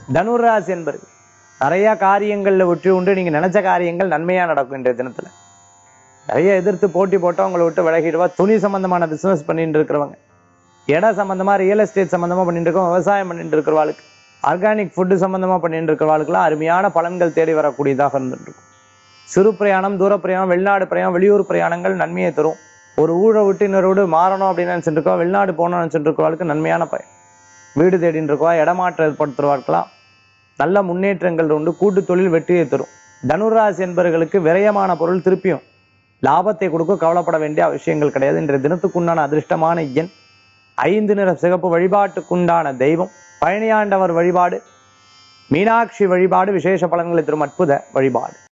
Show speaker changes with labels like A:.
A: தனுராசி என்பது நிறைய காரியங்கள்ல வெற்றி உண்டு நீங்க நினைச்ச காரியங்கள் நன்மையா நடக்கும் இன்றைய தினத்துல நிறைய எதிர்த்து போட்டி போட்டு அவங்களை விட்டு விலகிடுவா துணி சம்பந்தமான பிசினஸ் பண்ணிட்டு இருக்கிறவங்க இடம் சம்பந்தமா ரியல் எஸ்டேட் சம்பந்தமா பண்ணிட்டு இருக்கோம் விவசாயம் பண்ணிட்டு இருக்கிறவாளுக்கு ஆர்கானிக் ஃபுட்டு சம்பந்தமா பண்ணிட்டு இருக்கிறவாளுக்குலாம் அருமையான பலன்கள் தேடி வரக்கூடியதாக இருந்துட்டு இருக்கும் சிறு பிரயாணம் தூர பிரயாணம் வெளிநாடு பிரயாணம் வெளியூர் பிரயாணங்கள் நன்மையை தரும் ஒரு ஊரை விட்டு இன்னொரு வீடு மாறணும் அப்படின்னு நினைச்சிட்டு இருக்கோம் வெளிநாடு போகணும்னு நினைச்சிட்டு இருக்கிறவாளுக்கு நன்மையான பயன் வீடு தேடின்னு இருக்கவா இடமாற்றம் ஏற்படுத்துறவாளுக்கெல்லாம் நல்ல முன்னேற்றங்கள் உண்டு கூட்டு தொழில் வெற்றியை தரும் தனுராசி என்பவர்களுக்கு விரயமான பொருள் திருப்பியும் லாபத்தை கொடுக்க கவலைப்பட வேண்டிய அவசியங்கள் கிடையாது இன்றைய தினத்துக்குண்டான அதிர்ஷ்டமான எண் ஐந்து நிற சிகப்பு வழிபாட்டுக்குண்டான தெய்வம் பழனியாண்டவர் வழிபாடு மீனாட்சி வழிபாடு விசேஷ பலன்களை தரும் அற்புத வழிபாடு